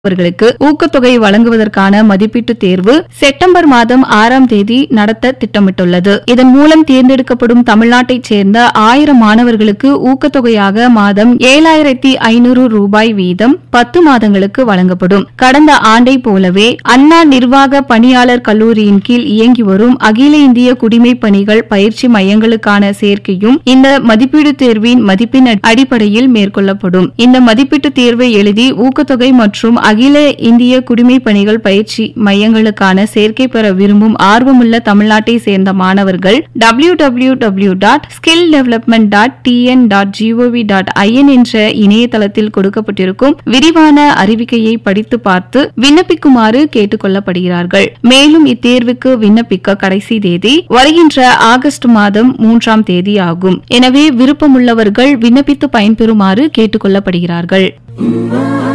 அவர்களுக்கு ஊக்கத்தொகை வழங்குவதற்கான மதிப்பீட்டு தேர்வு செப்டம்பர் மாதம் ஆறாம் தேதி நடத்த திட்டமிட்டுள்ளது இதன் மூலம் தேர்ந்தெடுக்கப்படும் தமிழ்நாட்டைச் சேர்ந்த ஆயிரம் மாணவர்களுக்கு ஊக்கத்தொகையாக மாதம் ஏழாயிரத்தி ஐநூறு ரூபாய் வீதம் பத்து மாதங்களுக்கு வழங்கப்படும் கடந்த ஆண்டை போலவே அண்ணா நிர்வாக பணியாளர் கல்லூரியின் கீழ் இயங்கி வரும் அகில இந்திய குடிமைப் பணிகள் பயிற்சி மையங்களுக்கான சேர்க்கையும் இந்த மதிப்பீடு தேர்வின் மதிப்பின் அடி- அடிப்படையில் மேற்கொள்ளப்படும் இந்த மதிப்பீட்டு தேர்வை எழுதி ஊக்கத்தொகை மற்றும் அகில இந்திய குடிமைப் பணிகள் பயிற்சி மையங்களுக்கான சேர்க்கை பெற விரும்பும் ஆர்வமுள்ள தமிழ்நாட்டை சேர்ந்த மாணவர்கள் W W W dot skill development dot TN dot GOV dot IN என்ற இணையதளத்தில் கொடுக்கப்பட்டிருக்கும் விரிவான அறிவிக்கையை படித்து பார்த்து விண்ணப்பிக்குமாறு கேட்டுக் கொள்ளப்படுகிறார்கள் மேலும் இத்தேர்வுக்கு விண்ணப்பிக்க கடைசி தேதி வருகின்ற ஆகஸ்ட் மாதம் மூன்றாம் தேதி ஆகும் எனவே விருப்பமுள்ளவர்கள் விண்ணப்பித்து பயன்பெறுமாறு கேட்டுக் கொள்ளப்படுகிறார்கள்